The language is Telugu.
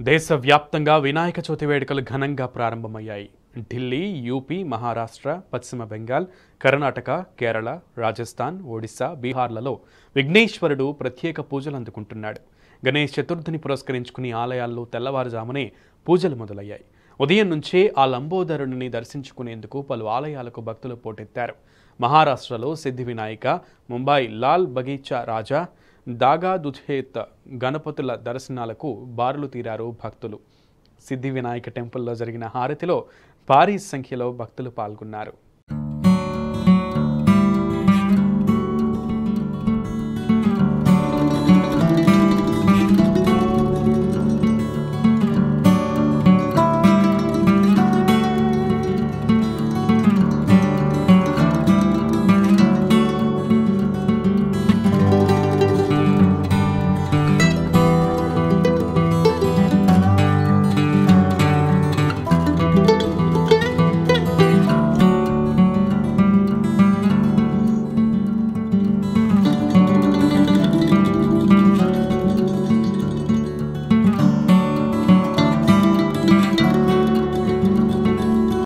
దేశవ్యాప్తంగా వినాయక చవితి వేడుకలు ఘనంగా ప్రారంభమయ్యాయి ఢిల్లీ యూపీ మహారాష్ట్ర పశ్చిమ బెంగాల్ కర్ణాటక కేరళ రాజస్థాన్ ఒడిశా బీహార్లలో విఘ్నేశ్వరుడు ప్రత్యేక పూజలు అందుకుంటున్నాడు గణేష్ చతుర్థిని పురస్కరించుకుని ఆలయాల్లో తెల్లవారుజామునే పూజలు మొదలయ్యాయి ఉదయం నుంచే ఆ లంబోదరుడిని దర్శించుకునేందుకు పలు ఆలయాలకు భక్తులు పోటెత్తారు మహారాష్ట్రలో సిద్ధి వినాయక ముంబై లాల్ బగీచా రాజా దాగా దుధేత్ గణపతుల దర్శనాలకు బారులు తీరారు భక్తులు సిద్ధి వినాయక టెంపుల్లో జరిగిన హారతిలో భారీ సంఖ్యలో భక్తులు పాల్గొన్నారు